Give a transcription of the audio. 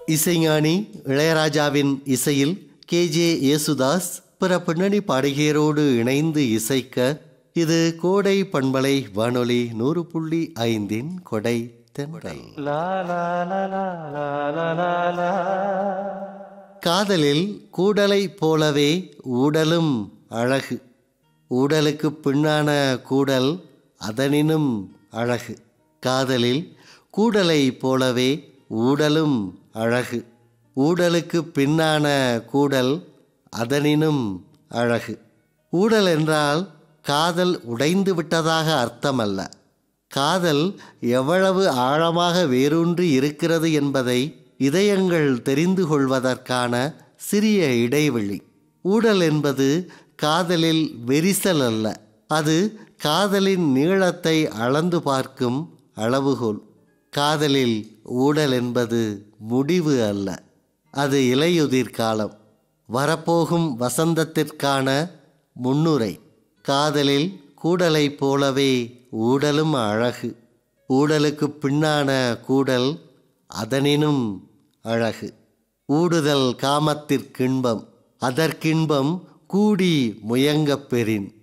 இசைஞானி இளையராஜாவின் இசையில் கே ஜே யேசுதாஸ் பிற பின்னணி பாடகியரோடு இணைந்து இசைக்க இது கோடை பண்பலை வானொலி நூறு புள்ளி ஐந்தின் கொடை தென்றல் காதலில் கூடலை போலவே ஊடலும் அழகு ஊடலுக்கு பின்னான கூடல் அதனினும் அழகு காதலில் கூடலை போலவே ஊடலும் அழகு ஊடலுக்கு பின்னான கூடல் அதனினும் அழகு ஊடல் என்றால் காதல் உடைந்து விட்டதாக அர்த்தமல்ல காதல் எவ்வளவு ஆழமாக வேரூன்றி இருக்கிறது என்பதை இதயங்கள் தெரிந்து கொள்வதற்கான சிறிய இடைவெளி ஊடல் என்பது காதலில் வெரிசல் அல்ல அது காதலின் நீளத்தை அளந்து பார்க்கும் அளவுகோல் காதலில் ஊடல் என்பது முடிவு அல்ல அது இலையுதிர் காலம் வரப்போகும் வசந்தத்திற்கான முன்னுரை காதலில் கூடலைப் போலவே ஊடலும் அழகு ஊடலுக்கு பின்னான கூடல் அதனினும் அழகு ஊடுதல் காமத்திற்கின்பம் அதற்கின்பம் கூடி முயங்கப் பெறின்